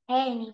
هاني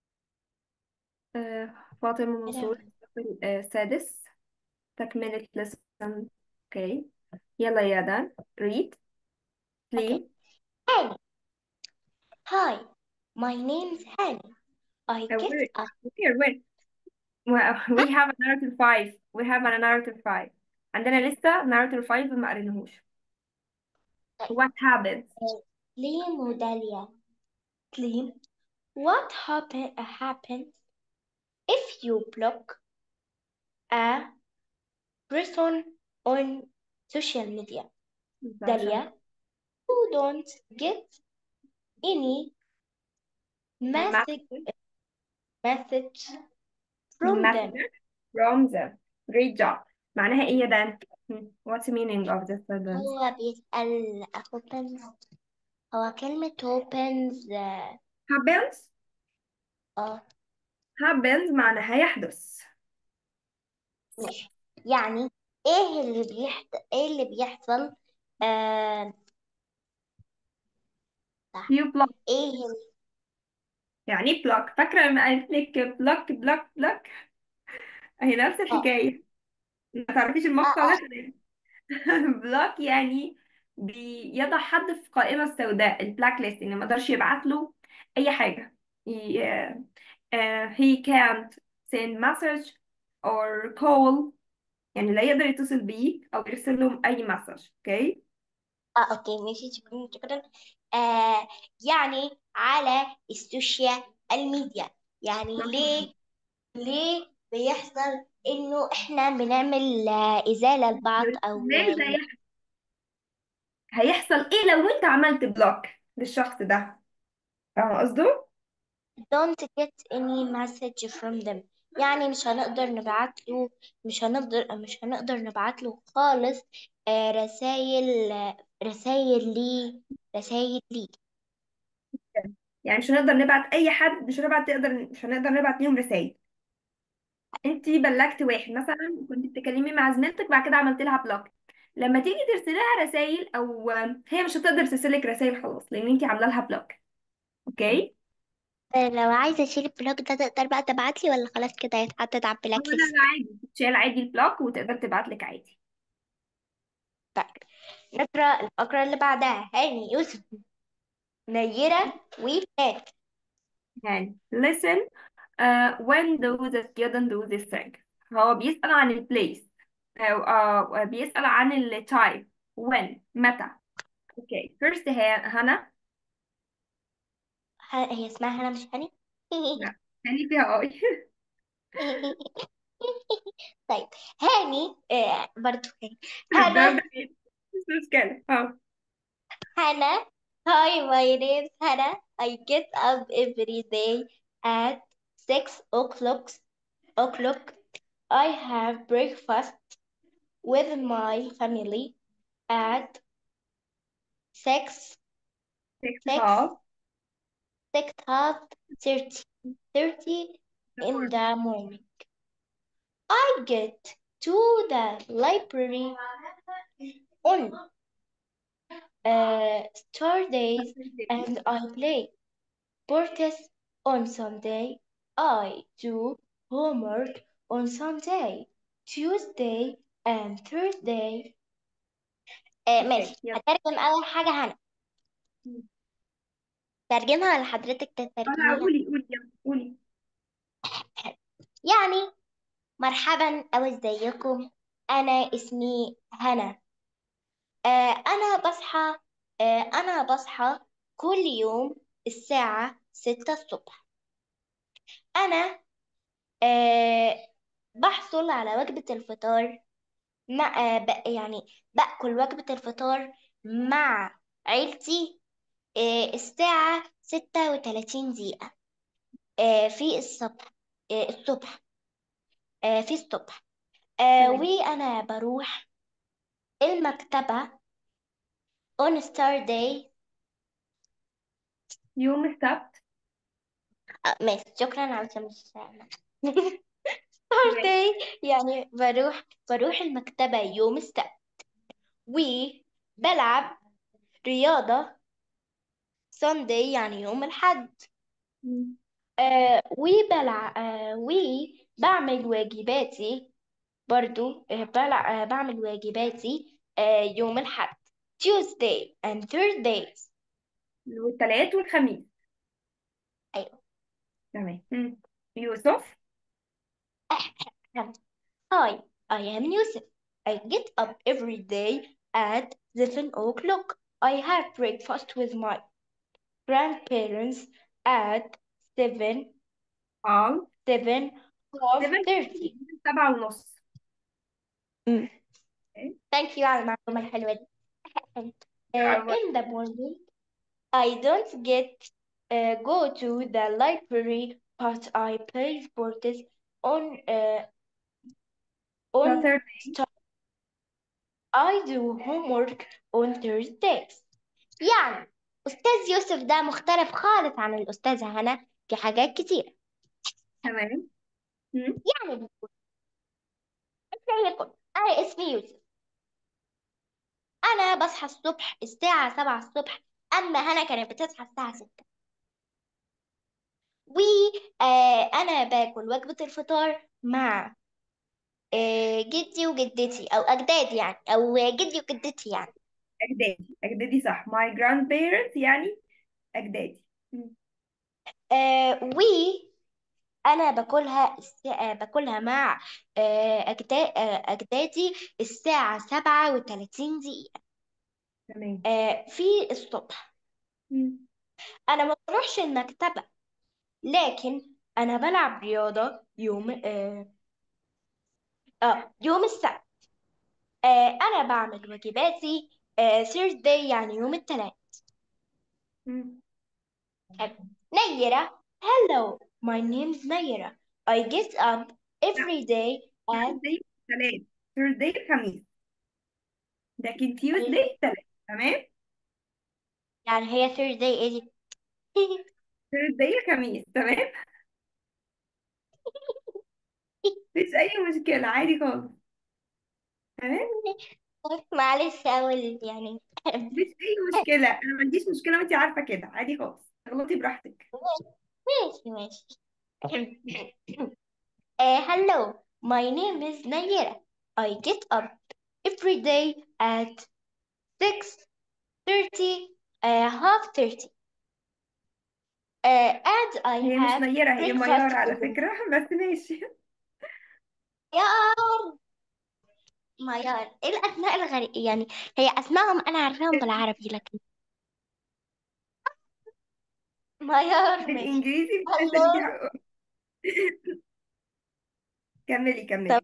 آه، فاطمة كده منصور الصف السادس تكملة lesson اوكي يلا يا دان read اوكي please هاني Hi, my name's Hani. I Uh, get wait, up. wait, wait. Well, we have a narrative five we have a narrative five عندنا لسه narrative five ما قريناهوش طيب what happens ليم وداليا ليم What happen, happens if you block a person on social media? Dalia, you don't get any message, message message from them. message from them great job معناها ايه يا دان Hmm, what's the meaning of this sentence هو بيسأل opens هو كلمة opens اه happens آه، happens معناها يحدث ماشي يعني ايه اللي بيحصل ايه اللي بيحصل آه... صح you block ايه اللي... يعني ايه بلوك فاكرة لما قالت لك بلوك بلوك بلوك هي نفس اه الحكاية ما تعرفيش اه المقطع اه ده بلوك يعني بيضع حد في قائمة سوداء البلاك ليست يعني ما يقدرش يبعت له أي حاجة he, uh, uh, he can't send message or call يعني لا يقدر يتصل بيك أو يرسل لهم أي مسج اوكي اه اوكي ماشي شكرا شكرا آه يعني على السوشيال الميديا يعني ليه ليه بيحصل انه احنا بنعمل آه، ازالة لبعض او ازاي ده يحصل هيحصل ايه لو انت عملت بلوك للشخص ده فاهم قصده؟ don't get any message from them يعني مش هنقدر نبعت له مش هنقدر مش هنقدر نبعت له خالص آه رسائل رسائل ليه رسائل ليه يعني مش هنقدر نبعت اي حد مش هنبعت تقدر مش هنقدر نبعت ليهم رسائل انت بلغت واحد مثلا كنت بتكلمي مع زميلتك بعد كده عملت لها بلوك لما تيجي ترسلي لها رسائل او هي مش هتقدر ترسل لك رسائل خلاص لان انت عامله لها بلوك اوكي آه، لو عايزة أشيل البلوك ده تقدر بقى تبعت لي ولا خلاص كده يتحدد على هو البلاك ده ليست بقى عادي تشيل عادي البلوك وتقدر تبعت لك عادي طيب نقرأ الفقرة اللي بعدها هاني يوسف نيرة وفات يعني listen uh, when do the student do this thing هو بيسأل عن البليس أو uh, بيسأل عن التايم when متى اوكي first هي هنا ه- هي اسمها هنا مش هاني لا هني فيها اي طيب هاني آه برضو هاني هنا برضه مش مشكلة اه Hannah. Hi, my name's Hannah. I get up every day at six o'clock. O'clock. I have breakfast with my family at six six six half six half thirty thirty in the morning. I get to the library on uh, Saturdays and I play sports on Sunday. I do homework on Sunday, Tuesday and Thursday. آه ماشي اوكي يلا هترجم أول حاجة هنا ترجمها ولا حضرتك اه لا تترجميها قولي قولي يلا قولي يعني مرحبا أو ازيكم أنا اسمي هنا آه أنا بصحى آه أنا بصحى كل يوم الساعة ستة الصبح أنا آه بحصل على وجبة الفطار مع آه ب- يعني باكل وجبة الفطار مع عيلتي آه الساعة ستة وتلاتين دقيقة آه في الصبح آه الصبح آه في الصبح آه تمام وأنا بروح المكتبة on Saturday يوم السبت آه ماشي شكرا علشان مش فاهمة ماشي Saturday يعني بروح بروح المكتبة يوم السبت وبلعب رياضة Sunday يعني يوم الأحد مم. آه وبلع آه وبعمل واجباتي برضو آه بلع آه بعمل واجباتي آه يوم الأحد Tuesday and Thursdays والتلات والخميس أيوة تمام مم. يوسف Hi I am Yusuf I get up every day at 7 o'clock I have breakfast with my grandparents at 7 اه 7 half سبعة 30 سبعة ونص Mm. إيه؟ Thank you على المعلومة الحلوة دي Uh, عفوا. in the morning I don't get uh, go to the library but I play sports on uh, on Saturday. st- I do homework on Thursdays يعني أستاذ يوسف ده مختلف خالص عن الأستاذة هنا في حاجات كتيرة تمام مم. يعني بيقول زي الفل أنا اسمي يوسف أنا بصحى الصبح الساعة سبعة الصبح أما هنا كانت بتصحى الساعة ستة وأنا باكل وجبة الفطار مع آه، جدي وجدتي أو أجدادي يعني أو جدي وجدتي يعني أجدادي أجدادي صح my grandparents يعني أجدادي مم. آه، وأنا باكلها الس... آه، باكلها مع آه، أجدا... آه، أجدادي الساعة سبعة وتلاتين دقيقة تمام آه، في الصبح مم. أنا ما بروحش المكتبة لكن أنا بلعب رياضة يوم آه آه يوم السبت آه أنا بعمل واجباتي آه Thursday يعني يوم الثلاث مم. نيرة Hello my name is نيرة I get up لا every day at Thursday تلات Thursday خميس لكن Tuesday تلات تمام يعني هي Thursday ايه دي Thursday خميس تمام مفيش أي مشكلة عادي خالص تمام معلش أول يعني مفيش أي مشكلة أنا ما عنديش مشكلة وأنت عارفة كده عادي خالص اغلطي براحتك ماشي ماشي Uh, hello, my name is Nayera. I get up every day at 6.30, uh, half 30. Uh, and I هي مش have نيرة هي breakfast ميار على with فكرة بس ماشي ميار ميار ايه الأسماء الغريبة يعني هي أسمائهم أنا عارفاهم بالعربي لكن ميار ماشي بالإنجليزي مش hello هترجع كملي طب كملي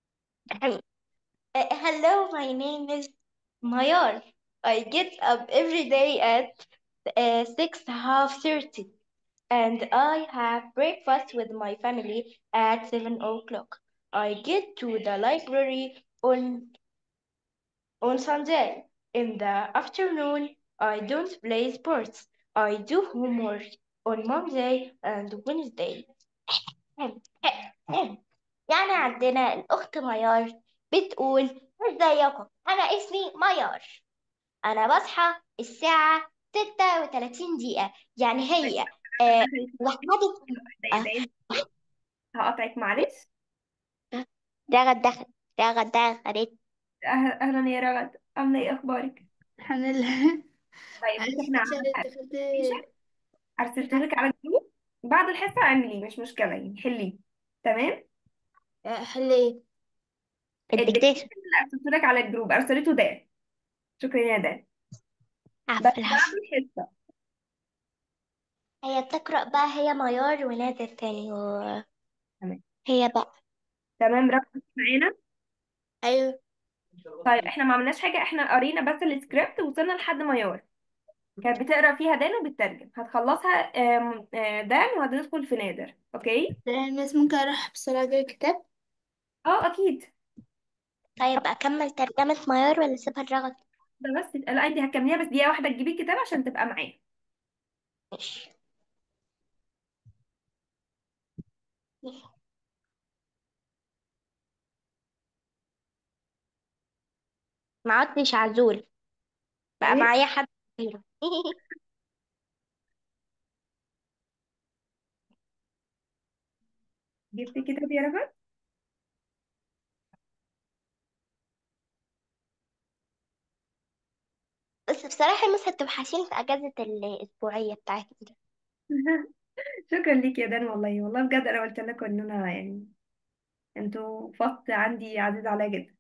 uh, hello, my name is Mayar. I get up every day at uh, 6 half 30. and I have breakfast with my family at 7 o'clock. I get to the library on, on Sunday. In the afternoon, I don't play sports. I do homework on Monday and Wednesday. يعني عندنا الأخت ميار بتقول ازيكم أنا اسمي ميار أنا بصحى الساعة ستة وتلاتين دقيقة يعني هي آه وحدت آه دقايق هقطعك معلش رغد دخل رغد دخلت أهلا أهلا يا رغد عاملة إيه أخبارك؟ الحمد لله طيب بصي معلش إحنا عشان عملنا اتخذت أبلكيشن أرسلتهولك على الجروب بعد الحصة اعمليه مش مشكلة يعني حليه تمام؟ حلي الدكتاتور الدكتور اللي أرسلتهولك على الجروب أرسلته ده شكرا يا ده بس عفوا بعد العفو الحصة هي بتقرأ بقى هي ميار ونادر تاني وهي تمام بقى تمام ركز معانا ايوه طيب احنا ما عملناش حاجة احنا قرينا بس السكريبت وصلنا لحد ميار كانت بتقرا فيها دان وبتترجم هتخلصها آم، آه، دان وهتدخل في نادر اوكي بس ممكن اروح بسرعة اجيب الكتاب اه اكيد طيب أكمل ترجمة ميار ولا أسيبها الرغد ده بس لا انت هتكمليها بس دقيقة واحدة تجيبي الكتاب عشان تبقى معايا ماشي ما عدتش عزول بقى ايه معايا حد غيره جبت كتاب يا رغد بس بصراحة مش هتوحشيني في أجازة الأسبوعية بتاعتي دي شكرا ليك يا دان والله والله بجد انا قلت لكم ان انا يعني انتوا فصل عندي عزيز عليا جدا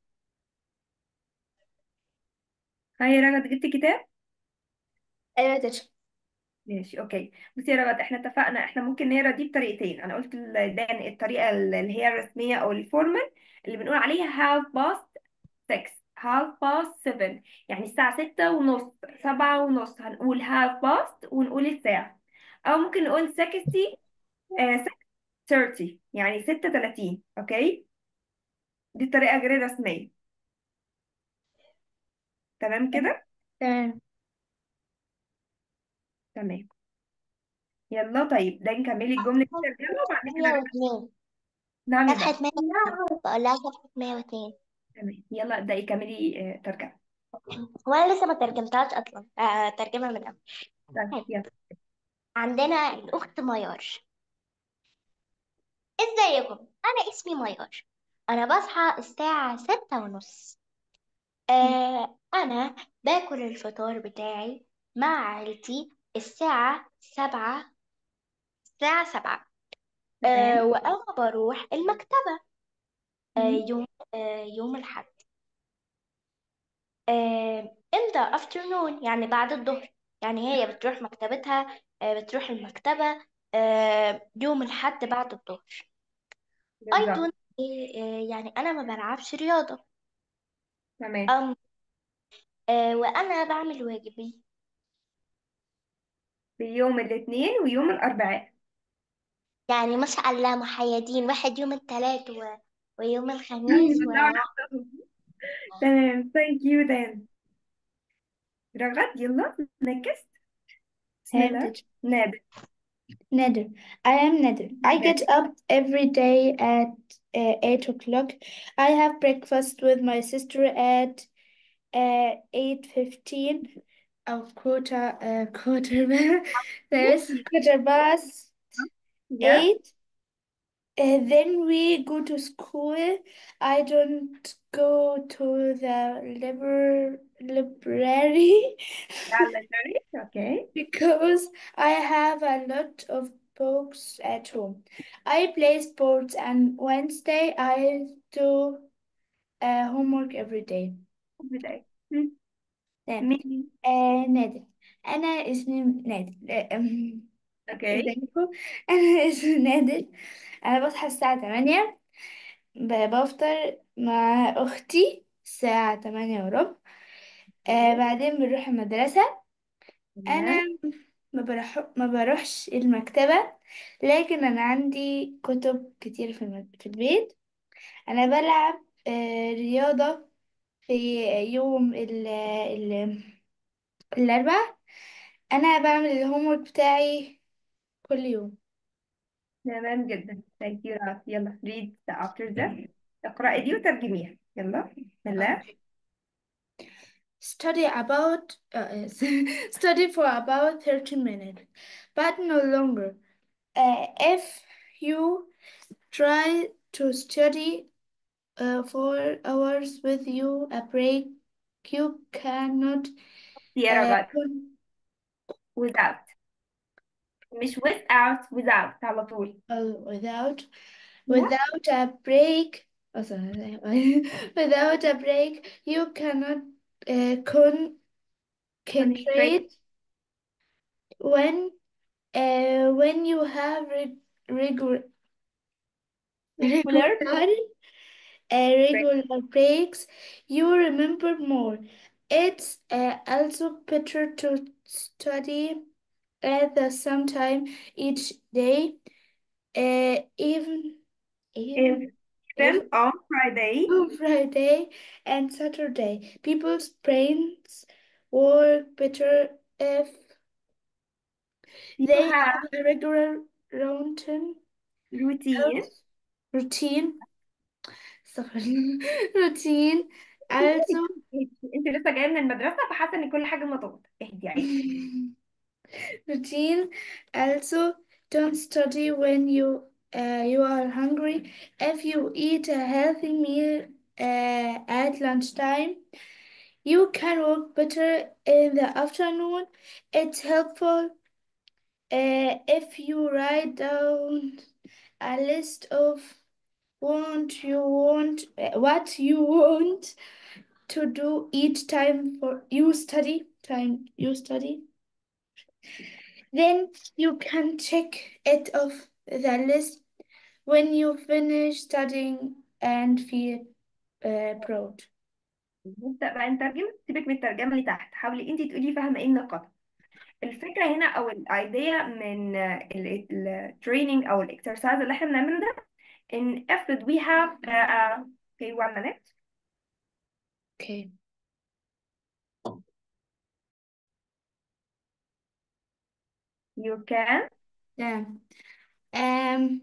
هاي يا رغد جبت كتاب أيوة يا تيتشر ماشي اوكي بصي يا رغد احنا اتفقنا احنا ممكن نقرا دي بطريقتين انا قلت لدان الطريقه اللي هي الرسميه او الفورمال اللي بنقول عليها half past 6 half past 7 يعني الساعه 6 ونص 7 ونص هنقول half past ونقول الساعه او ممكن نقول 60 آه 6:30 يعني 6:30 اوكي دي الطريقه غير الرسميه تمام كده تمام تمام يلا طيب ده نكملي الجمله دي ترجمه وبعد كده نرجع 102 نعمل ده صفحة 102 بقول لها صفحة 102 تمام يلا ابدأي كملي آه، ترجمه هو أنا لسه ما ترجمتهاش أصلا آه ترجمة من الأول طيب طيب يلا عندنا الأخت ميار ازيكم أنا اسمي ميار أنا بصحى الساعة ستة ونص آه أنا باكل الفطار بتاعي مع عيلتي الساعة سبعة الساعة سبعة تمام آه وأنا بروح المكتبة آه مم. يوم آه يوم الأحد آه in the afternoon يعني بعد الظهر يعني هي بتروح مكتبتها آه بتروح المكتبة آه يوم الأحد بعد الظهر I بالظبط don't آه يعني أنا ما بلعبش رياضة تمام أم آه وأنا بعمل واجبي في يوم الاثنين ويوم الاربعاء يعني ما شاء الله محيدين واحد يوم الثلاث و... ويوم الخميس و... بتدعوا نفسهم تمام ثانك يو دان رغد يلا نكست بسم تمام الله تيتشر نادر Nader. I am Nader. I نادر get up every day at uh, 8 o'clock. I have breakfast with my sister at uh, 8.15 or quarter, uh, quarter, there's quarter past يا 8. Uh, then we go to school. I don't go to the libra library library اوكي because I have a lot of books at home. I play sports and Wednesday I do uh, homework every day. بداية مم. تمام مين آه نادر أنا اسمي نادر آه، أم، اوكي ازيكم أنا اسمي نادر أنا بصحى الساعة تمانية ب- بفطر مع أختي الساعة تمانية وربع آه بعدين بنروح المدرسة أنا تمام ما بروح ما بروحش المكتبة لكن أنا عندي كتب كتير في الم... في البيت أنا بلعب آه رياضة في يوم ال... ال... الأربعاء أنا بعمل الهومورك بتاعي كل يوم تمام جدا thank you رغد يلا read after that اقرأي دي وترجميها يلا بسم الله Okay. Study about uh, study for about 30 minutes, but no longer. Uh, if you try to study uh, four hours with you a break, you cannot يا uh, رغد con- without مش without without على طول uh, without Yeah. without a break. Oh, sorry. without a break, you cannot uh, con concentrate concentrate when uh, when you have reg regular regular regular uh, break regular breaks, you remember more. It's uh, also better to study at the same time each day, uh, even even even even on Friday on Friday and Saturday. People's brains work better if people they have have a regular routine. routine routine. Sorry. routine. Also. انت لسه جايه من المدرسه فحاسه ان كل حاجه مضغوطه اهدي عادي routine. Also, don't study when you uh, you are hungry. If you eat a healthy meal uh, at lunchtime, you can work better in the afternoon. It's helpful uh, if you write down a list of want you want uh, what you want to do each time for you study time you study then you can check it off the list when you finish studying and feel uh, proud نبدأ بقى نترجم سيبك من الترجمة اللي تحت حاولي انت تقولي فاهمة ايه النقاط الفكرة هنا او الايديا من التريننج او الاكسرسايز اللي احنا بنعمله ده ان افرض we have uh, uh, okay one minute okay you can تمام um,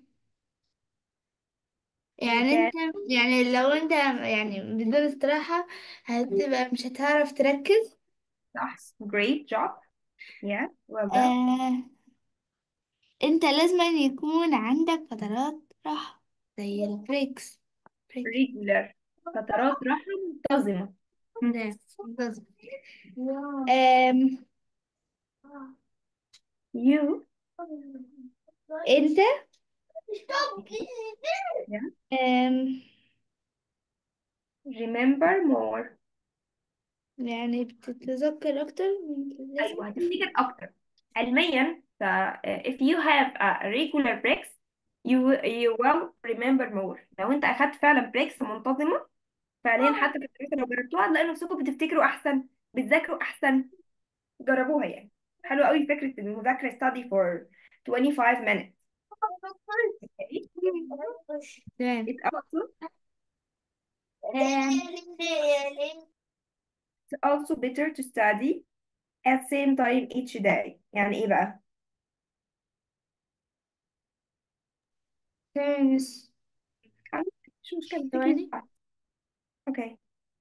you يعني can انت يعني لو انت يعني بدون استراحة هتبقى مش هتعرف تركز صح great job yeah well done آه انت لازم يكون عندك فترات راحة زي البريكس بريك regular فترات راحة منتظمة مم. نعم منتظم آم، you انت yeah آم، remember more يعني بتتذكر اكتر من اللازم ايوه هتفتكر اكتر علميا ف if you have a regular breaks you you will remember more لو انت اخدت فعلا breaks منتظمة فعليا حتى في الدراسة لو جربتوها هتلاقي نفسكم بتفتكروا احسن بتذاكروا احسن جربوها يعني حلوة قوي فكرة المذاكرة study for 25 minutes okay تمام it also آم، it's also better to study at same time each day يعني ايه بقى تمام بس مش مشكلة take your ثواني time okay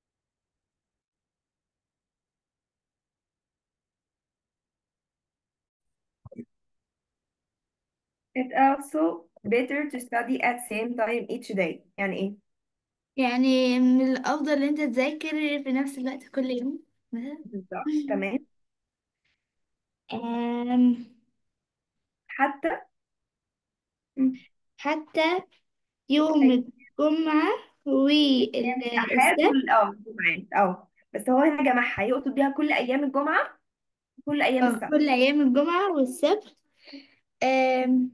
It's also better to study at same time each day يعني ايه يعني من الافضل ان انت تذاكر في نفس الوقت كل يوم مثلا بالظبط تمام آم، حتى مم. حتى يوم أيوة. الجمعة يعني أحد والسبت كل اه الجمعات اه بس هو هنا جمعها يقصد بيها كل أيام الجمعة كل أيام اه السبت كل أيام الجمعة والسبت آم،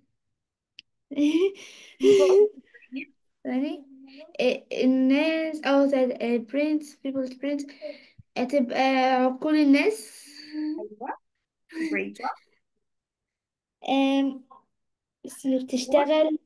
ثاني آه، الناس أو برنس people's prince هتبقى عقول الناس أيوة great job آم، بس بتشتغل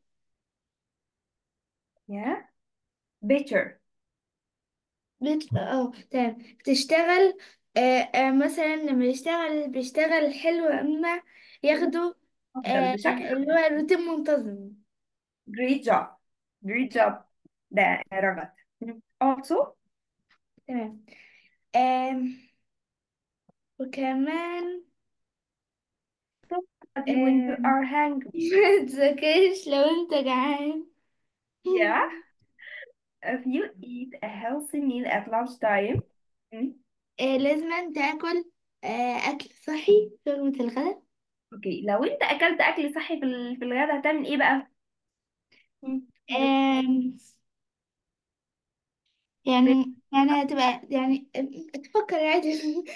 yeah better بت... اه تمام بتشتغل آه آه مثلا لما يشتغل بيشتغل حلو اما ياخدوا أفضل آه بشكل اللي هو روتين منتظم great job great job ده رغد مم. also تمام آم، وكمان study when you آم، are hungry ما تذاكرش لو انت جعان yeah if you eat a healthy meal at lunchtime مم. آه لازم تاكل آه اكل صحي في وجبة الغداء اوكي لو انت اكلت اكل صحي في ال- في الغداء هتعمل ايه بقى مم. آم، يعني يعني هتبقى يعني تفكر عادي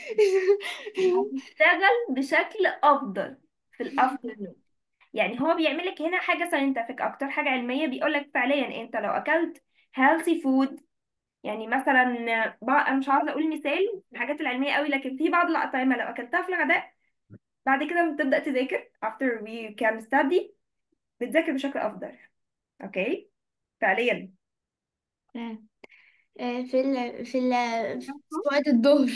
هتشتغل بشكل افضل في الافترنون يعني هو بيعمل لك هنا حاجه ساينتفك اكتر حاجه علميه بيقول لك فعليا انت لو اكلت healthy food يعني مثلا بقى انا مش عاوزه اقول مثال الحاجات العلميه قوي لكن في بعض الاطعمه لو اكلتها في الغداء بعد كده بتبدا تذاكر after we can study بتذاكر بشكل افضل اوكي فعليا آه، في ال في ال في وقت الظهر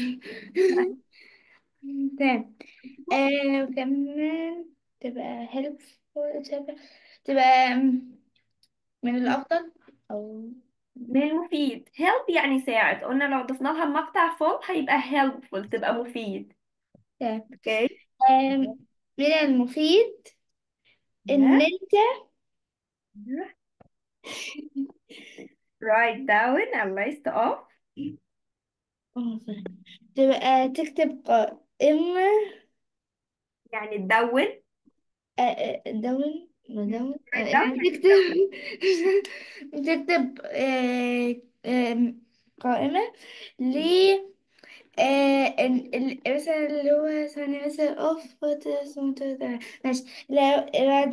تمام آه وكمان تبقى helpful تبقى, تبقى من الأفضل أو من المفيد help يعني ساعد قلنا لو ضفنا لها المقطع full هيبقى helpful تبقى مفيد تمام اوكي آم، من المفيد إن yeah. أنت write down a list of اه فاهم. تبقى تكتب قائمة يعني تدون آه، آه، دون مدون write آه، down يعني تكتب تكتب آه، آم، قائمة ل آه، ال- ال- مثلا اللي هو ثانية مثلا اوف ماشي لا بعد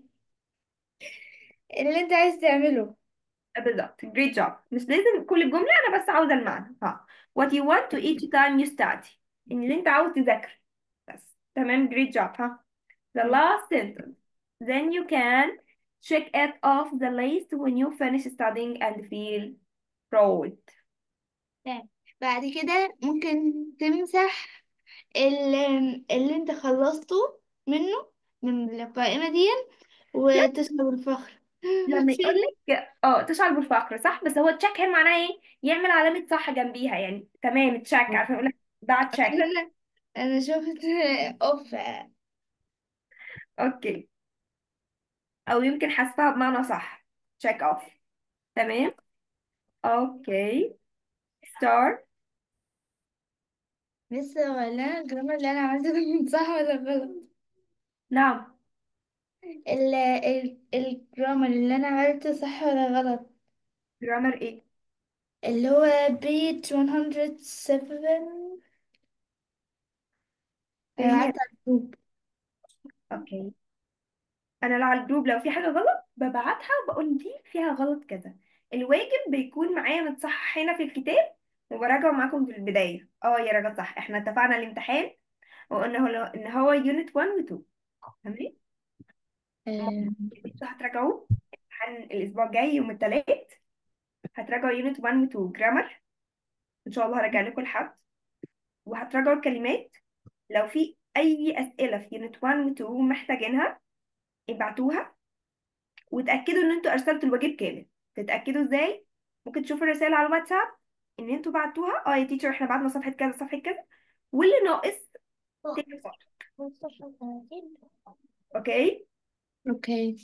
اللي انت عايز تعمله بالظبط great job مش لازم كل الجملة أنا بس عاوزة المعنى ها what you want to each time you study إن اللي أنت عاوز تذاكر بس تمام great job ها the last sentence then you can check it off the list when you finish studying and feel proud تمام. بعد كده ممكن تمسح اللي, اللي انت خلصته منه من القائمة دي وتشرب الفخر لما يقول وتشيل لك اه تشعر بالفقر صح بس هو تشيك هنا معناه ايه يعمل علامة صح جنبيها يعني تمام تشيك عارفة يقول لك بعد تشيك انا انا شفت اوف اوكي او يمكن حذفها بمعنى صح تشيك اوف تمام اوكي ستار لسه ولا الجرامر اللي انا عملته ده كان صح ولا غلط نعم ال ال الجرامر اللي انا عملته صح ولا غلط جرامر ايه اللي هو بيج 107 انا هي قعدت على الجروب اوكي انا لو على الجروب لو في حاجة غلط ببعتها وبقول دي فيها غلط كذا الواجب بيكون معايا متصحح هنا في الكتاب وبراجعه معاكم في البداية اه يا راجل صح احنا اتفقنا الامتحان وقلنا هو ان هو يونت 1 و 2 تمام آه، انتوا هتراجعوه امتحان الاسبوع الجاي يوم الثلاث هتراجعوا يونت 1 و 2 جرامر ان شاء الله هراجع لكم الحد وهتراجعوا الكلمات لو في اي اسئله في يونت 1 و 2 محتاجينها ابعتوها وتاكدوا ان انتوا ارسلتوا الواجب كامل تتاكدوا ازاي ممكن تشوفوا الرساله على الواتساب ان انتوا بعتوها اه يا تيتشر احنا بعتنا صفحه كذا صفحه كذا واللي ناقص تاني فوتو اوكي اوكي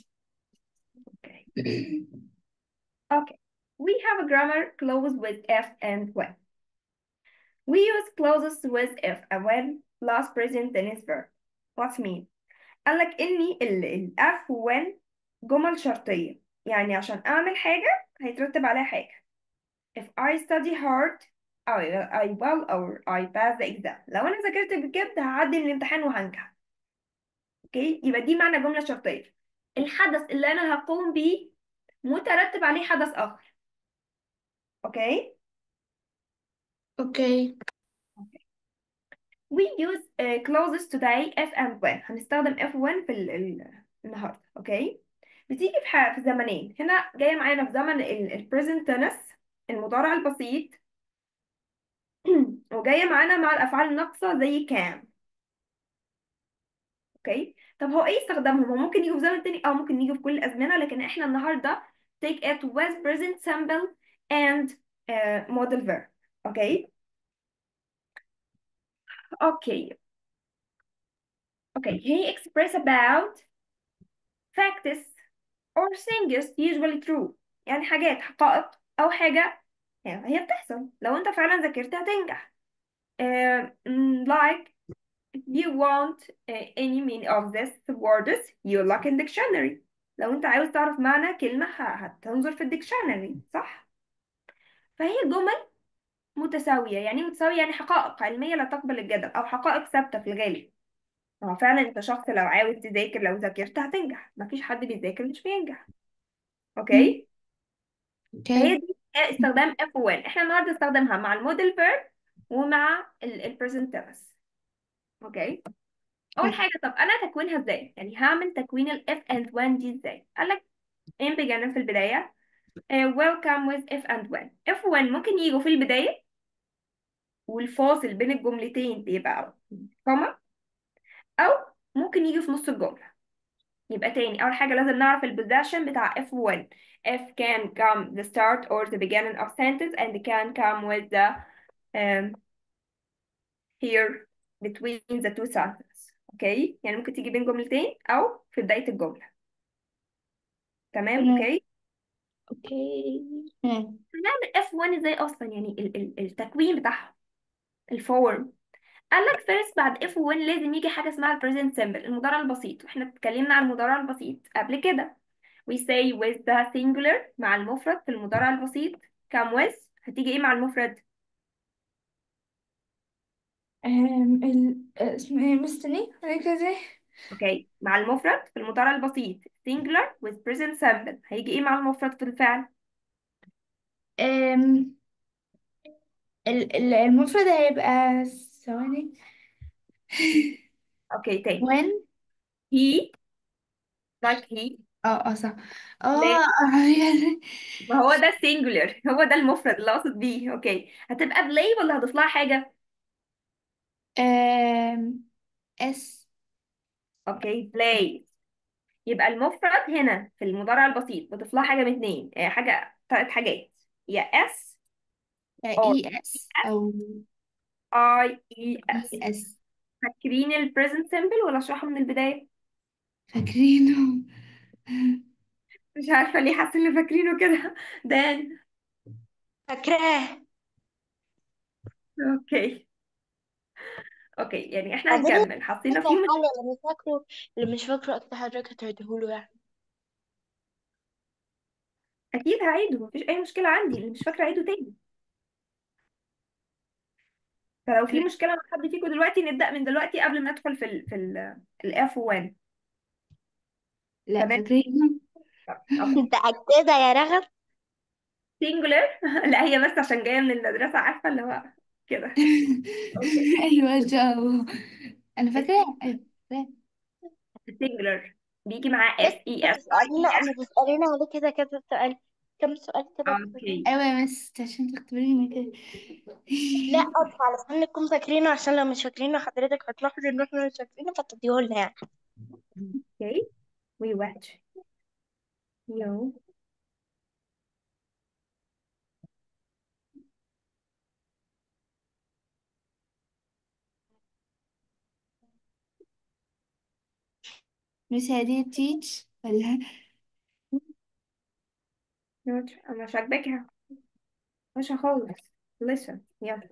اوكي Okay. We have a grammar clause with if and when. We use clauses with if and when plus present tense verb. What's mean? قال لك إني ال ال if when جمل شرطية يعني عشان أعمل حاجة هيترتب عليها حاجة. If I study hard I will, I will or I pass the exam. لو أنا ذاكرت بجد هعدي من الامتحان وهنجح. اوكي يبقى دي معنى جملة شرطية. الحدث اللي أنا هقوم بيه مترتب عليه حدث آخر. اوكي؟ اوكي We use uh, clauses today if and when هنستخدم if when في ال ال النهاردة اوكي بتيجي في ح- في زمنين هنا جاية معانا في زمن ال ال present tense المضارع البسيط وجاية معانا مع الأفعال الناقصة زي can اوكي طب هو ايه استخدامهم هو ممكن يجوا في زمن تاني اه ممكن يجوا في كل الأزمنة لكن احنا النهاردة take it with present simple and uh, modal verb اوكي اوكي اوكي he express about facts or things usually true يعني حاجات حقائق أو حاجة يعني هي بتحصل لو أنت فعلا ذاكرت هتنجح uh, mm, like if you want uh, any meaning of this words you look in dictionary لو أنت عاوز تعرف معنى كلمة ه- هتنظر في الديكشنري صح فهي جمل متساوية يعني إيه متساوية يعني حقائق علمية لا تقبل الجدل أو حقائق ثابتة في الغالب هو فعلا انت شخص لو عاوز تذاكر لو ذاكرت هتنجح مفيش حد بيذاكر مش بينجح اوكي فهي اوكي دي استخدام اف وين احنا النهارده استخدمها مع الموديل فيرب ومع البريزنت تنس اوكي اول حاجه طب انا تكوينها ازاي يعني هعمل تكوين الاف اند when دي ازاي قال لك in beginner في البدايه uh, welcome with if and when if when ممكن يجوا في البدايه والفاصل بين الجملتين بيبقى كوما او ممكن يجي في نص الجمله يبقى تاني أول حاجة لازم نعرف البوزيشن بتاع F1 F can come the start or the beginning of sentence and can come with the um, here between the two sentences اوكي يعني ممكن تيجي بين جملتين أو في بداية الجملة تمام تمام. اوكي اوكي تمام هنعمل F1 ازاي اصلا يعني ال ال التكوين بتاعهم الفورم قال لك فيرست بعد F1 لازم يجي حاجه اسمها البريزنت سيمبل المضارع البسيط واحنا اتكلمنا عن المضارع البسيط قبل كده we say with the singular مع المفرد في المضارع البسيط come with هتيجي ايه مع المفرد أم ال اسمه ايه مستني هكذا اوكي مع المفرد في المضارع البسيط singular with present simple هيجي ايه مع المفرد في الفعل أم ال- ال- المفرد هيبقى ثواني اوكي تاني when he like he اه اه صح ليه اه يعني ما هو ده singular هو ده المفرد اللي اقصد بيه اوكي هتبقى play ولا هضيف لها حاجة أم اس اوكي play يبقى المفرد هنا في المضارع البسيط بضيف لها حاجة من اتنين آه، حاجة ثلاث حاجات يا s or اي اس او i e s اي اس فاكرين ال present simple ولا اشرحه من البداية فاكرينه مش عارفة ليه حاسة ان فاكرينه كده دان فاكراه اوكي اوكي يعني احنا أظن هنكمل حطينا فاكرة فيهم حاجة اللي مش فاكره اللي مش فاكره أكتر حضرتك هتعيدهوله يعني اكيد هعيده مفيش اي مشكلة عندي اللي مش فاكرة اعيده تاني فلو في مشكلة مع حد فيكم دلوقتي نبدأ من دلوقتي قبل ما ندخل في ال في ال ال F1 لا تمام فاكرينه اوكي متأكدة يا رغد singular لا هي بس عشان جاية من المدرسة عارفة اللي هو كده اوكي ايوه ان شاء الله انا فاكراه أيوة، فاكراه. singular بيجي معاه بس S E S I بتسألينا E S أما تسألينا عليه كده كذا سؤال كم سؤال كده اوكي ايوه يا مس عشان تختبريني كده لا أصل علشان نكون فاكرينه عشان لو مش فاكرينه حضرتك هتلاحظ إن إحنا مش فاكرينه فتديهولنا يعني اوكي we watch you مش هدي تيتش ولا watch انا مش عاجباكها مش خالص listen يلا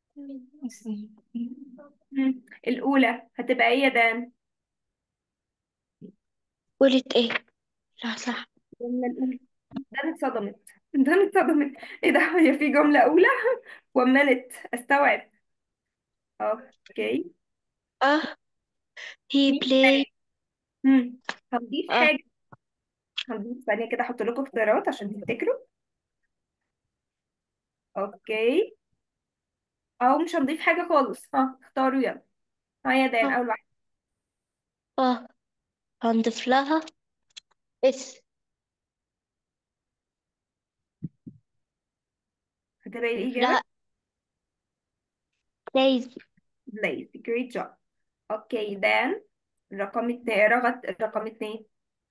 مم. الأولى هتبقى ايه يا دان قولت إيه لا صح الجملة الأولى دان اتصدمت دان اتصدمت ايه ده هي في جملة أولى ومنت استوعب اوكي اه he في played مم. هنضيف اه حاجة هنضيف ثانية كده احط لكم اختيارات عشان تفتكروا اوكي او مش هنضيف حاجة خالص ها اختاروا يلا ها يا دان اه اول واحدة اه هنضيف لها اس هتبقى ايه نضيف الإجابة لها plays blaze great job اوكي دان رقم اتنين رغد رقم اتنين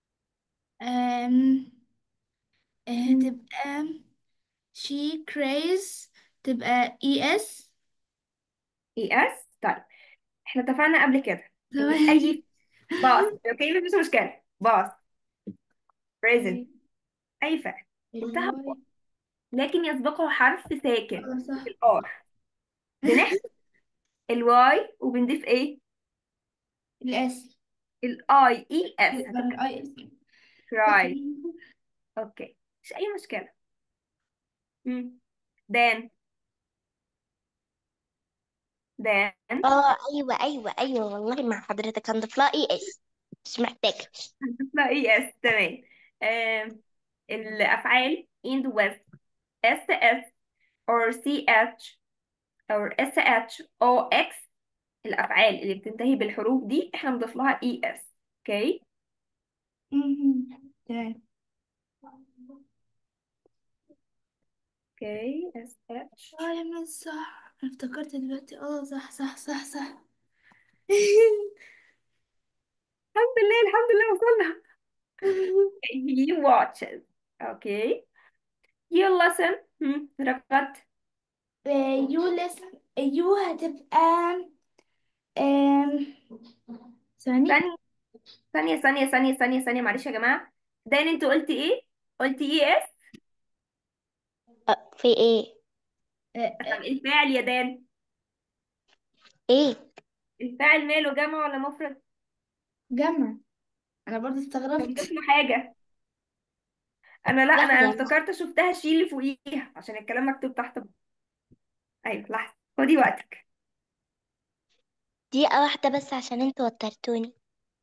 أم مم. هتبقى she craze تبقى اي اس اي اس طيب احنا اتفقنا قبل كده ان ثواني اي باص اوكي مفيش مشكلة باص present اي فعل منتهى الواي البساطة لكن يسبقه حرف ساكن اه صح الار بنحذف الواي وبنضيف ايه الاس الاي اي اس يبقى هتبقى الاي اس cry اوكي مش اي مشكلة مم. دان دان اه ايوه ايوه ايوه والله مع حضرتك هنضيف لها اي اس مش محتاجة لا اي اس تمام آم، الافعال end with s s or ch or sh o x الافعال اللي بتنتهي بالحروف دي احنا بنضيف لها اي اس اوكي مهم. تمام اوكي اس اتش اه يا مس صح انا افتكرت دلوقتي اه صح صح صح صح الحمد لله الحمد لله وصلنا he watches اوكي you listen هم، رقت يو لسن يو هتبقى أم... ثاني ثانية ثانية ثانية ثانية ثانية ثانية معلش يا جماعة دان انت قلتي ايه قلتي ايه اس أه، في ايه آه، طب الفاعل يا دان ايه الفاعل ماله جمع ولا مفرد جمع انا برضه طب استغربت نضيف له حاجه انا لا انا لحظة افتكرت شفتها شيل اللي فوقيها عشان الكلام مكتوب تحت ايوه لحظه خدي وقتك دقيقة واحدة بس عشان انتوا وترتوني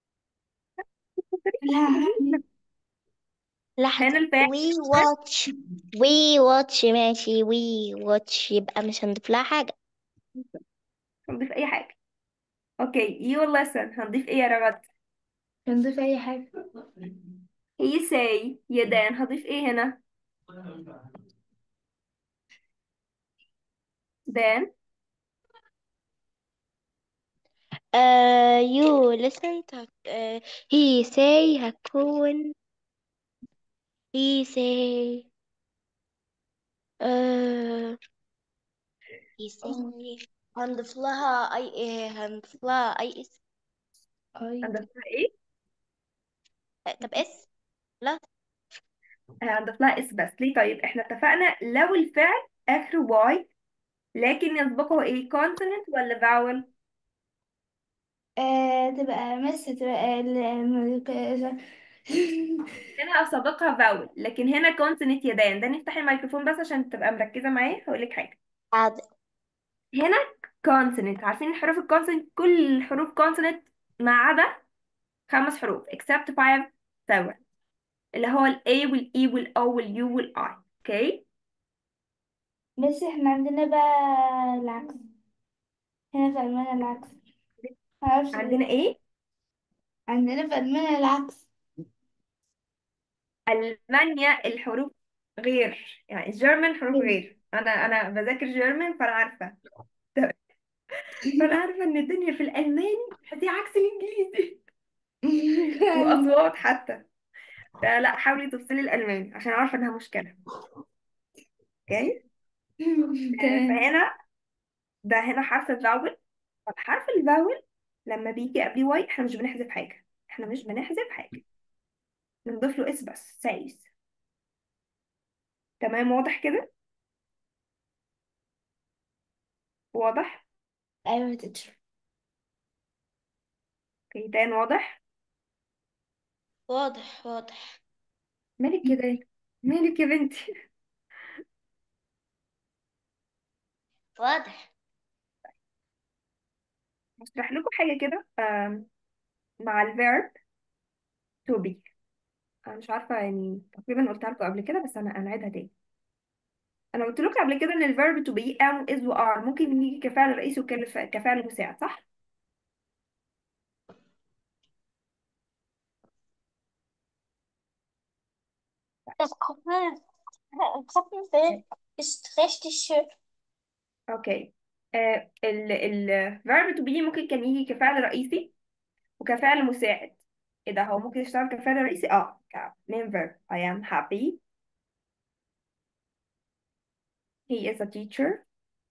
هنا لحظة الفاعل وي واتش وي واتش ماشي وي واتش يبقى مش هنضيف لها حاجة هنضيف اي حاجه اوكي يو listen هنضيف ايه يا رغد نضيف اي حاجة he say يا دان هضيف ايه هنا دان uh, you listen to uh, he say هكون he say uh, he say هنضيف لها اي إيه هنضيف لها اي اس اي هنضيف لها ايه آه، طب اس لا آه، هنضيف لها اس بس ليه طيب احنا اتفقنا لو الفعل اخره واي لكن يسبقه ايه consonant ولا vowel آه تبقى مس تبقى ال هنا سابقها vowel لكن هنا consonant يا دان ده نفتح الميكروفون بس عشان تبقى مركزة معايا هقولك حاجة عاد هنا consonant عارفين الحروف الكونسوننت كل الحروف consonant ما عدا خمس حروف except five vowel اللي هو ال A وال E وال O وال U وال I اوكي بس احنا عندنا بقى العكس هنا في ألمانيا العكس معرفش عندنا ليه ايه عندنا في ألمانيا العكس ألمانيا الحروف غير يعني الجيرمان حروف غير انا انا بذاكر جيرمان فانا عارفة فانا عارفة ان الدنيا في الألماني هتي عكس الإنجليزي وأصوات حتى فلا حاولي تفصلي الألماني عشان عارفة انها مشكلة اوكي آه، تمام فهنا ده هنا حرف الفاول طب حرف الفاول لما بيجي قبليه واي احنا مش بنحذف حاجة احنا مش بنحذف حاجة بنضيف له اس بس سايس تمام واضح كده واضح أيوة يا تيتشر اوكي تاني واضح واضح واضح مالك كده مالك يا بنتي واضح هشرح لكم حاجة كده آم، مع الفيرب to be انا مش عارفة يعني تقريبا قلتها لكم قبل كده بس انا انا عيدها تاني انا قلت لكم قبل كده ان الفيرب to be am is و are ممكن يجي كفعل رئيسي وكفعل مساعد صح Das kommt nicht. Kommt nicht. Ist richtig schön. اوكي آه ال ال verb to be ممكن كان يجي كفعل رئيسي وكفعل مساعد ايه ده هو ممكن يشتغل كفعل رئيسي اه ك main verb I am happy he is a teacher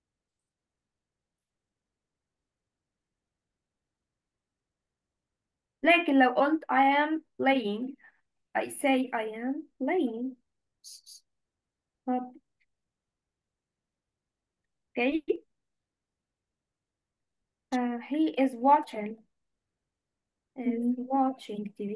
لكن لو قلت I am playing I say I am playing okay uh, he is watching is watching TV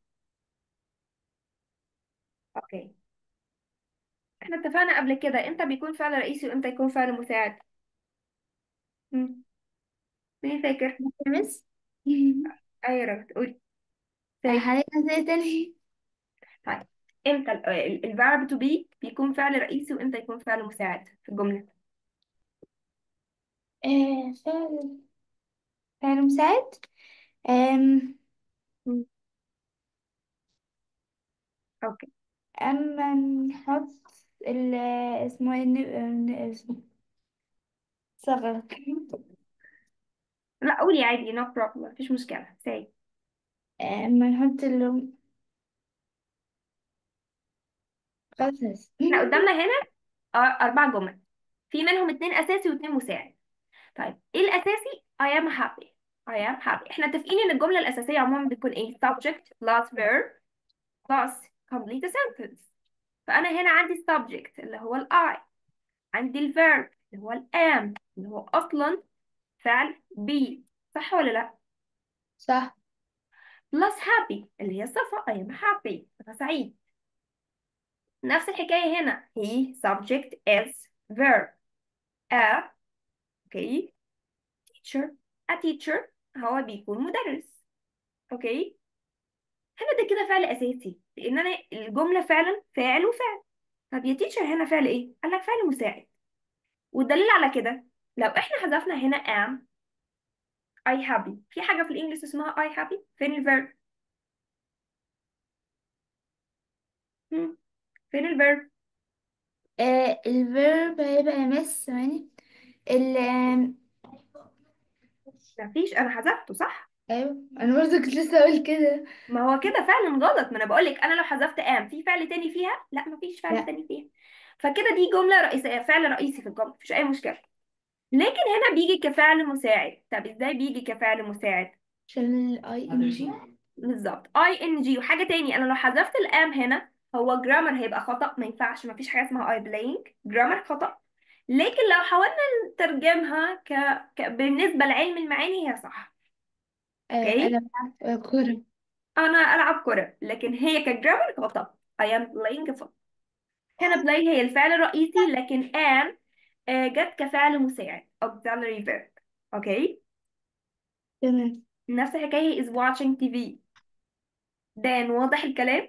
اوكي احنا اتفقنا قبل كده امتى بيكون فعل رئيسي وامتى يكون فعل مساعد مم. مين فاكر مس ايوه رغد قولي say حاليا زي تاني طيب امتى الفيرب تو بي بيكون فعل رئيسي وامتى يكون فعل مساعد في الجملة آه، فعل فعل مساعد آم، مم. اوكي أما نحط ال اسمه ايه الن- الن- اسمه صغر لا قولي عادي no problem مفيش مشكلة say أما نحط ال خلاص احنا قدامنا هنا أر- أربع جمل في منهم اتنين أساسي واتنين مساعد طيب ايه الأساسي I am happy I am happy احنا متفقين ان الجملة الأساسية عموما بتكون ايه subject plus verb plus complete a sentence فأنا هنا عندي subject اللي هو ال I عندي ال verb اللي هو ال am اللي هو أصلا فعل be صح ولا لأ؟ صح plus happy اللي هي صفة I am happy أنا سعيد نفس الحكاية هنا he subject is verb a okay teacher a teacher هو بيكون مدرس اوكي هنا ده كده فعل اساسي لان انا الجمله فعلا فاعل وفعل طب يا تيتشر هنا فعل ايه قال لك فعل مساعد والدليل على كده لو احنا حذفنا هنا am I happy في حاجه في الانجليش اسمها I happy فين الفيرب هم، فين الفيرب آه الفيرب هيبقى مس ثواني ال آم، مفيش انا حذفته صح ايوه انا برضه كنت لسه اقول كده ما هو كده فعلا غلط ما انا بقول لك انا لو حذفت am في فعل تاني فيها لا مفيش فعل لا تاني فيها فكده دي جمله رئيسيه فعل رئيسي في الجمله مفيش اي مشكله لكن هنا بيجي كفعل مساعد طب ازاي بيجي كفعل مساعد عشان الاي ان جي بالظبط اي ان جي وحاجه تاني انا لو حذفت الام هنا هو جرامر هيبقى خطا ما ينفعش ما فيش حاجه اسمها اي بلاينج جرامر خطا لكن لو حاولنا نترجمها ك... ك... بالنسبه لعلم المعاني هي صح آه اوكي انا بلعب كورة انا العب كره لكن هي كجرامر خطا I am playing football هنا play هي الفعل الرئيسي لكن am آه، جت كفعل مساعد auxiliary verb اوكي تمام نفس الحكايه is watching TV دان واضح الكلام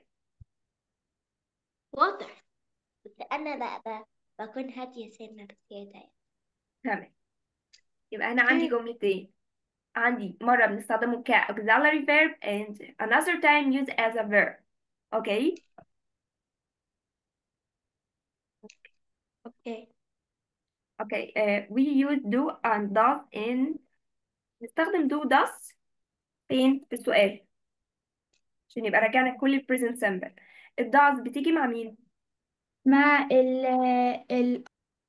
واضح بس انا بقى, بقى بكون هادية سنة بزيادة يعني تمام يبقى أنا عندي جملتين عندي مرة بنستخدمه ك auxiliary verb and another time used as a verb okay اوكي okay uh, we use do and does in نستخدم do does فين في السؤال عشان يبقى رجعنا كل ال present simple ال does بتيجي مع مين؟ مع ال ال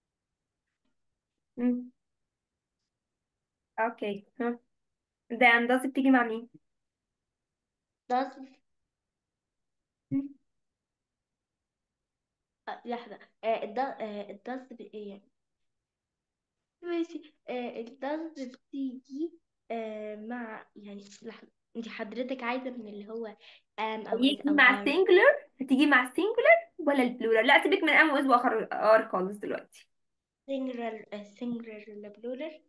مم. okay ها then does بتيجي مع مين؟ does مم. آه، لحظة آه، الد آه، الدز بإيه يعني ماشي آه، الدز بتيجي آه، مع يعني لحظة انت حضرتك عايزة من اللي هو ام او از هيجي او مع ار singular هتيجي مع singular ولا البلورال لا سيبك من am و is واخر ار خالص دلوقتي سنجرال سنجرال ولا بلورال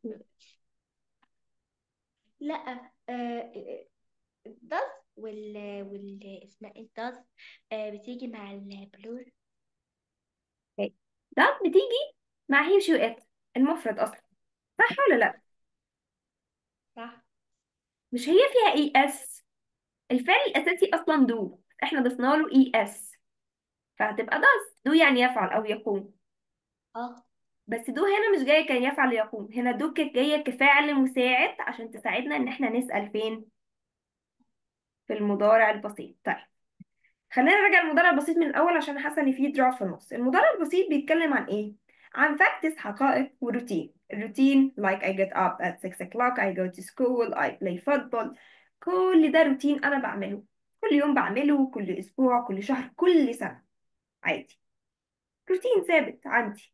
لا الدز وال وال اسمها ايه الدز آه، بتيجي مع البلور okay. does بتيجي مع he she it المفرد اصلا صح ولا لا صح مش هي فيها اي اس الفعل الاساسي اصلا دو احنا ضفنا له اي اس فهتبقى does دو يعني يفعل او يقوم اه بس دو هنا مش جايه كان يفعل يقوم هنا دو كانت جايه كفعل مساعد عشان تساعدنا ان احنا نسأل فين في المضارع البسيط طيب خلينا نراجع المضارع البسيط من الاول عشان حاسه ان في دروب في النص المضارع البسيط بيتكلم عن ايه عن فاكتس حقائق وروتين الروتين like I get up at 6 o'clock I go to school I play football كل ده روتين انا بعمله كل يوم بعمله كل اسبوع كل شهر كل سنه عادي روتين ثابت عندي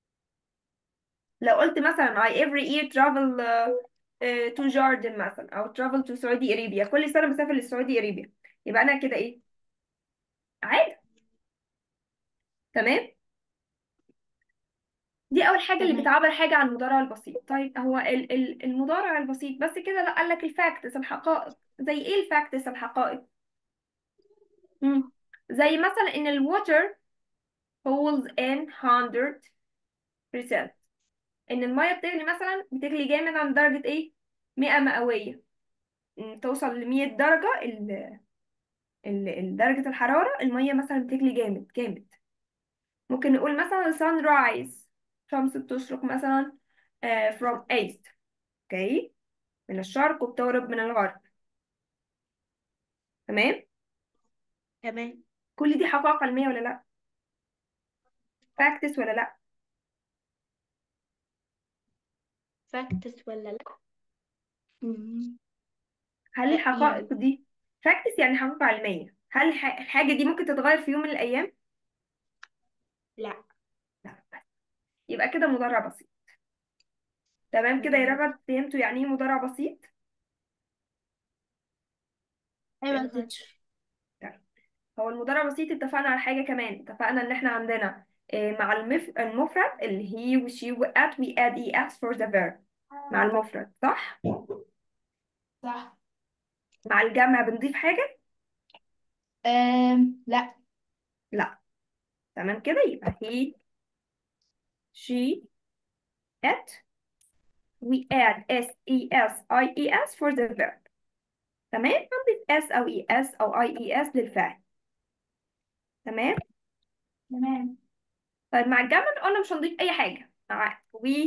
لو قلت مثلا I every year travel uh, uh, to Jordan مثلا او travel to سعودي ارابيا كل سنه بسافر لسعودي ارابيا يبقى انا كده ايه عادي تمام دي اول حاجه اللي تمام بتعبر حاجه عن المضارع البسيط طيب هو ال ال المضارع البسيط بس كده لا قال لك الفاكتس الحقائق زي ايه الفاكتس الحقائق مم. زي مثلا ان الووتر holds in 100% ان الميه بتغلي مثلا بتغلي جامد عند درجه ايه 100 مئويه مم، توصل ل 100 درجه ال ال ال- درجه الحراره الميه مثلا بتغلي جامد جامد ممكن نقول مثلا sunrise شمس بتشرق مثلا آه، from east اوكي من الشرق وبتغرب من الغرب تمام تمام كل دي حقائق علمية ولا لا فاكتس ولا لا فاكتس ولا لا مم. هل آه، الحقائق يعني دي فاكتس يعني حقائق علمية هل الح- الحاجة دي ممكن تتغير في يوم من الأيام؟ لا لا بس يبقى كده مضارع بسيط تمام كده يا مم. رغد فهمتوا يعني ايه مضارع بسيط؟ ايوه يا تيتشر طيب. هو المضارع بسيط اتفقنا على حاجة كمان اتفقنا ان احنا عندنا آه، مع المف... المفرد اللي he و she و at we add es for the verb مع المفرد صح؟ صح مع الجمع بنضيف حاجة؟ أم لا لا تمام كده يبقى he she it we add s e s i e s for the verb تمام هنضيف s او e s او i e s للفعل تمام تمام طيب مع الجمع قلنا مش هنضيف اي حاجة مع we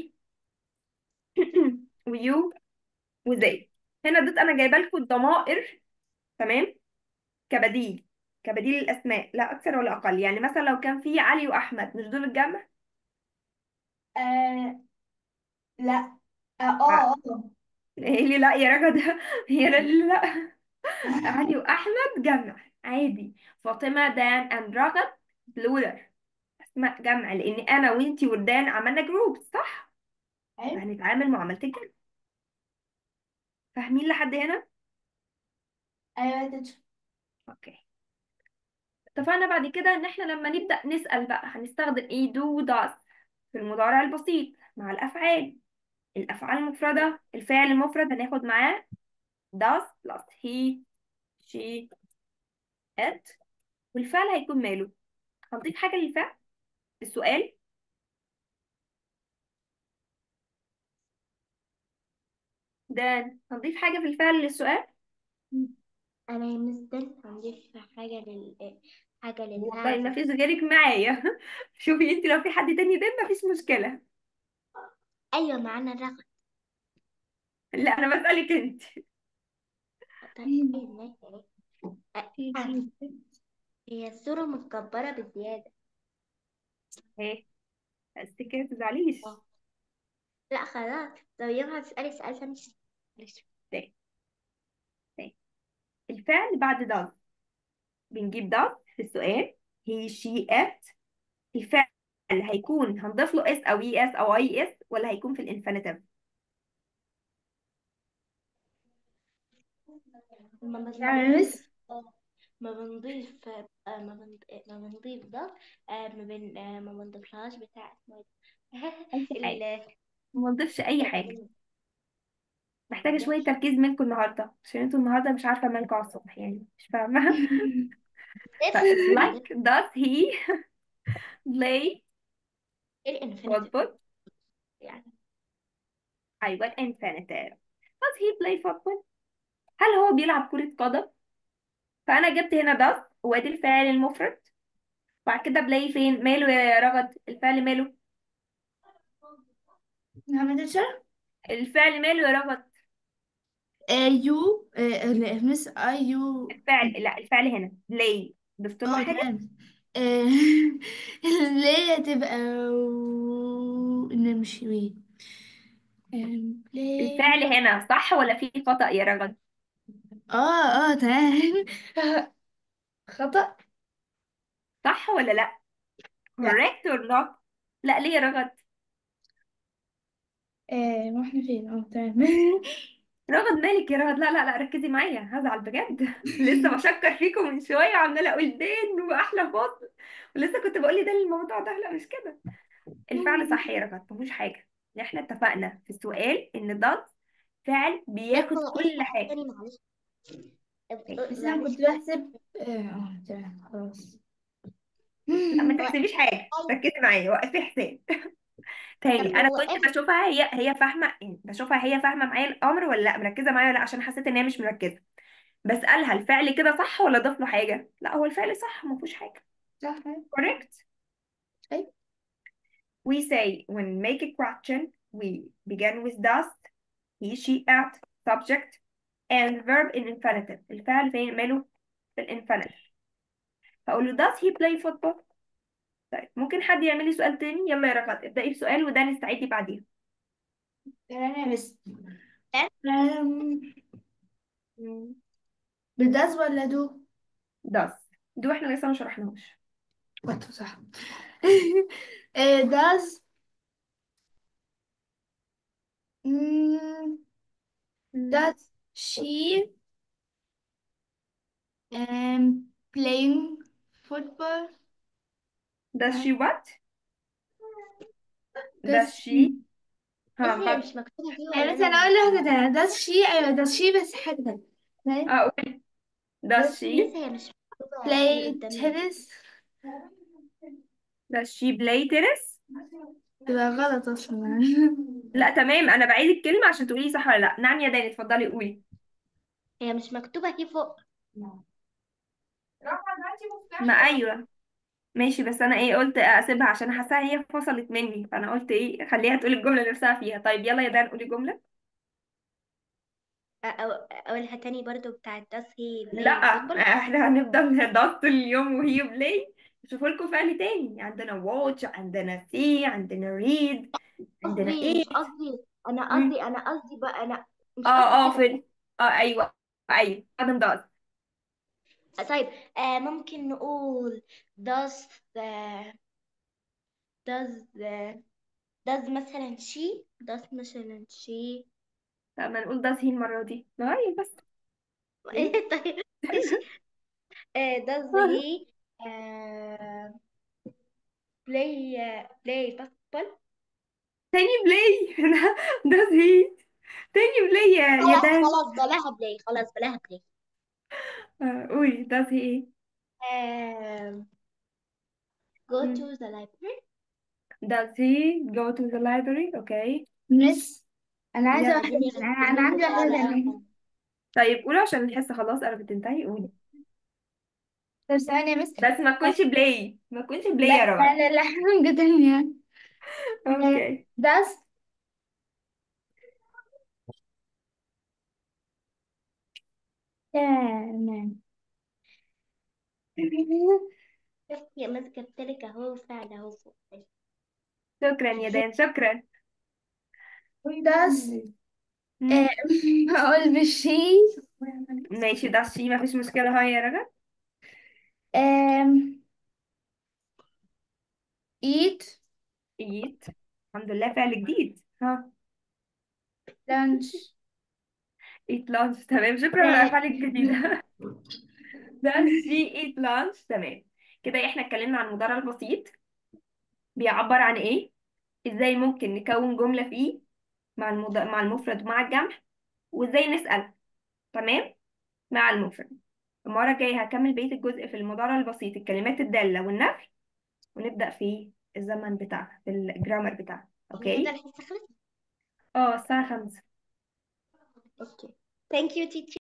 ويو وزي هنا اديت انا جايبه لكم الضمائر تمام كبديل كبديل الاسماء لا اكثر ولا اقل يعني مثلا لو كان في علي واحمد مش دول الجمع أه لا اه اه آه. اه هي لي لا يا رجل هي لي لا علي واحمد جمع عادي فاطمه دان اند رغد بلورال اسماء جمع لان انا وانتي وردان عملنا جروب صح ايوه فهنتعامل معامله الجمع فاهمين لحد هنا ايوه يا تيتشر اوكي اتفقنا بعد كده ان احنا لما نبدا نسال بقى هنستخدم ايه دو داز في المضارع البسيط مع الافعال الافعال المفرده الفعل المفرد هناخد معاه does plus he she it والفعل هيكون ماله هنضيف حاجه للفعل السؤال ده هنضيف حاجه في الفعل للسؤال انا يا مس دل هنضيف حاجه لل حاجه والله للفعل ما فيش غيرك معايا شوفي انت لو في حد تاني ده ما فيش مشكله ايوه معانا الرغد لا انا بسالك انت طيب ماشي أ- أ- هي الصوره متكبره بزياده ايه بس كده تزعليش اه لا خلاص لو ينفع تسالي سؤال تاني معلش. تاني تاني الفعل بعد does بنجيب does في السؤال he she it الفعل هيكون هنضيف له اس او اي اس او اي اس ولا هيكون في الانفينيتيف ما يعني بنضيف بس ما بنضيف آه، ما بن- ما بنضيف ده آه، ما بن آه، ما بنضيفلهاش بتاع اسمه اي ايه حاجه ال- ما نضيفش اي حاجه ما محتاجه شويه بنضيفش تركيز منكم النهارده عشان انتوا النهارده مش عارفه مالكم على الصبح يعني مش فاهمه بس طيب like does he play الانفينيتيف football يعني ايوه infinitive does he play football هل هو بيلعب كرة قدم فانا جبت هنا does وادي الفعل المفرد بعد كده play فين ماله يا رغد الفعل ماله نعم يا تيتشر الفعل ماله يا رغد آه يو آه لا، مس اي يو الفعل لا الفعل هنا play ضفت له اه حاجه تمام آه اللي هي تبقى و- نمشي وي آم، play الفعل هنا صح ولا في خطأ يا رغد اه اه تمام خطأ صح ولا لا لا correct or not لا ليه يا رغد آه ما احنا فين اه تمام رغد مالك يا رغد لا لا لا ركزي معايا هزعل بجد لسه بشكر فيكم من شويه وعماله اقول دين واحلى فصل ولسه كنت بقول لي ده الموضوع ده لا مش كده الفعل صح يا رغد مفيش حاجه احنا اتفقنا في السؤال ان ده فعل بس بياخد هو ايه كل السؤال حاجه تاني معلش بس انا معلش كنت بحسب اه آه، تمام خلاص لا ما هو تحسبيش حاجه ركزي معايا وقفي حساب طب تاني انا هو كنت ايه بشوفها هي هي فاهمه يعني بشوفها هي فاهمه معايا الامر ولا لا مركزه معايا ولا لا عشان حسيت ان هي مش مركزه بسالها الفعل كده صح ولا ضاف له حاجه لا هو الفعل صح ما فيهوش حاجه صح correct أيوة. we say when make a question we begin with does he she it subject and verb in infinitive الفعل فين ماله في الانفينيتيف فاقول له does he play football طيب ممكن حد يعمل لي سؤال تاني يلا يا رغد ابدأي بسؤال وده نستعيدي بعدين تمام بس أم، بداز ولا دو does دول احنا لسه ما شرحناهوش برضه صح آه، does مم، does she um, playing football does she what does does she she ها بس هي بط مش مكتوبة دي يعني ولا مثلا أنا اقول له واحدة تانية does she ايوه does she بس حاجة تانية فاهم؟ اه قولي does she بس هي مش مكتوبة دي play قدامي tennis does she play tennis تبقى غلط اصلا لا تمام انا بعيد الكلمة عشان تقولي صح ولا لا نعم يا داني اتفضلي قولي هي مش مكتوبة دي فوق ما ايوه ماشي بس انا ايه قلت اسيبها عشان حاساها هي فصلت مني فانا قلت ايه خليها تقول الجمله نفسها فيها طيب يلا يا دان قولي جمله أو أقولها تاني برضو بتاعت does he play لا football احنا هنفضل نضغط طول اليوم وهي بلاي شوفوا لكم فعل تاني عندنا واتش عندنا سي عندنا ريد عندنا قصدي ايه مش قصدي أنا مم. قصدي أنا قصدي بقى أنا مش اه اه قصدي كده في اه ايوه ايوه ادم داز طيب آه ممكن نقول does the does the does مثلا she does مثلا she طب ما نقول داز هي المره دي نغير بس طيب ماشي آه does he آه play آه play basketball تاني بلاي داز هي تاني بلاي يا يا خلاص دان خلاص بلاها play خلاص بلاها play آه، قولي داز هي ايه آه go مم. to the library Does he go to the library? Okay. مس انا عايزة لا واحدة عايزين تانية انا أنا عندي يركزوا واحدة على تانية طيب قولوا عشان الحصة خلاص قربت تنتهي قولي طب ثواني يا مس بس ما تكونش بلاي ما تكونش بلاي لا يا رنا لا لا حاجة تانية آه، اوكي does تمام شفت يا مس كتبتلك اهو فعل اهو فوق شكرا يا دان شكرا does مم. آه، اقول بالشي ماشي ده شي ما فيش مشكلة هاي يا رنا um, eat ايت الحمد لله فعل جديد ها lunch ايت لانش تمام شكرا على الافعال الجديدة ده شي ايت لانش تمام كده احنا اتكلمنا عن المضارع البسيط بيعبر عن ايه ازاي ممكن نكون جملة فيه مع المض... مع المفرد ومع الجمع وازاي نسأل تمام مع المفرد المرة الجاية هكمل بقية الجزء في المضارع البسيط الكلمات الدالة والنفي ونبدأ في الزمن بتاعها في الجرامر بتاعها احنا كده اوكي الحصة خلصت اه الساعة خمسة اوكي ثانك يو تيتشر